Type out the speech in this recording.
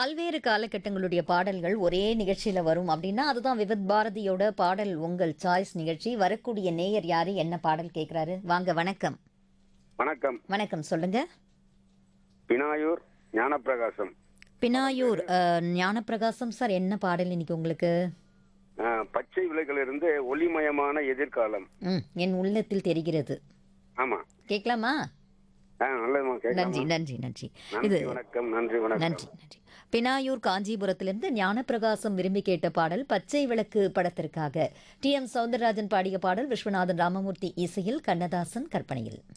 பல்வேறு காலகட்டங்களுடைய பாடல்கள் ஒரே நிகழ்ச்சியில வரும் அப்படின்னா அதுதான் விவித் பாரதியோட பாடல் உங்கள் சாய்ஸ் நிகழ்ச்சி வரக்கூடிய நேயர் யாரு என்ன பாடல் கேட்கிறாரு வாங்க வணக்கம் வணக்கம் வணக்கம் சொல்லுங்க பினாயூர் ஞானப்பிரகாசம் பினாயூர் அஹ், ஞானப்பிரகாசம் சார் என்ன பாடல் இன்னைக்கு உங்களுக்கு அஹ், பச்சை விலைகளிலிருந்து ஒளிமயமான எதிர்காலம் ம் என் உள்ளத்தில் தெரிகிறது ஆமா கேட்கலாமா ஆ நல்லதுமா நன்றி கேட்கலாமா நன்றி நன்றி இது நன்றி வணக்கம் நன்றி வணக்கம் நன்றி நன்றி பினாயூர் காஞ்சிபுரத்திலிருந்து ஞானப்பிரகாசம் விரும்பி கேட்ட பாடல் பச்சை விளக்கு படத்திற்காக டி எம் சௌந்தரராஜன் பாடிய பாடல் விஸ்வநாதன் ராமமூர்த்தி இசையில் கண்ணதாசன் கற்பனையில்